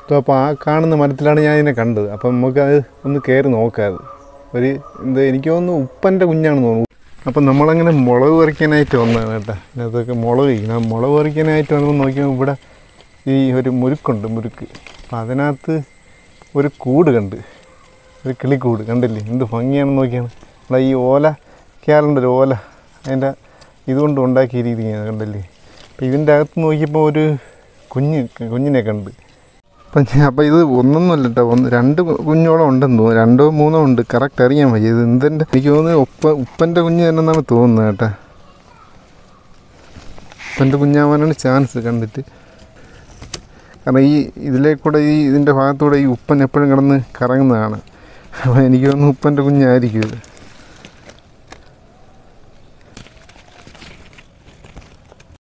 അപ്പോൾ ആ കാണുന്ന മരത്തിലാണ് ഞാൻ ഇതിനെ കണ്ടത് അപ്പം നമുക്കത് ഒന്ന് കയറി നോക്കാത് ഒരു എന്ത് എനിക്ക് തോന്നുന്നു ഉപ്പൻ്റെ കുഞ്ഞാണെന്ന് തോന്നുന്നു അപ്പം നമ്മളങ്ങനെ മുളക് പറിക്കാനായിട്ട് വന്നതാണ് കേട്ടോ ഇതിനകത്തൊക്കെ മുളക് ഇങ്ങനെ മുളക് പറിക്കാനായിട്ട് വന്നപ്പോൾ നോക്കിയപ്പോൾ ഇവിടെ ഈ ഒരു മുരുക്കുണ്ട് മുരുക്ക് അപ്പം അതിനകത്ത് ഒരു കൂട് കണ്ട് ഒരു കിളിക്കൂട് കണ്ടില്ലേ എന്ത് ഭംഗിയാണെന്ന് നോക്കിയാണ് ഇവിടെ ഈ ഓല ക്യാലുണ്ട് ഒരു ഓല അതിൻ്റെ ഇതുകൊണ്ട് ഉണ്ടാക്കിയിരിക്കുന്നത് കണ്ടില്ലേ അപ്പം ഇതിൻ്റെ അകത്ത് നോക്കിയപ്പോൾ ഒരു കുഞ്ഞ് കുഞ്ഞിനെ കണ്ട് അപ്പം ഞാൻ അപ്പം ഇത് ഒന്നൊന്നുമല്ല കേട്ടോ ഒന്ന് രണ്ട് കുഞ്ഞോളം ഉണ്ടെന്ന് തോന്നുന്നു രണ്ടോ മൂന്നോ ഉണ്ട് കറക്റ്റ് അറിയാൻ വയ്യ ഇത് എന്തിൻ്റെ എനിക്ക് തോന്നുന്നു ഉപ്പ ഉപ്പൻ്റെ കുഞ്ഞ് തന്നെ എന്നാണ് തോന്നുന്നത് കേട്ടോ ഉപ്പൻ്റെ കുഞ്ഞാവാനാണ് ചാൻസ് കണ്ടിട്ട് കാരണം ഈ ഇതിലേ കൂടെ ഈ ഇതിൻ്റെ ഭാഗത്തൂടെ ഈ ഉപ്പൻ എപ്പോഴും കിടന്ന് കറങ്ങുന്നതാണ് അപ്പോൾ എനിക്ക് തോന്നുന്നു ഉപ്പൻ്റെ കുഞ്ഞായിരിക്കും ഇത്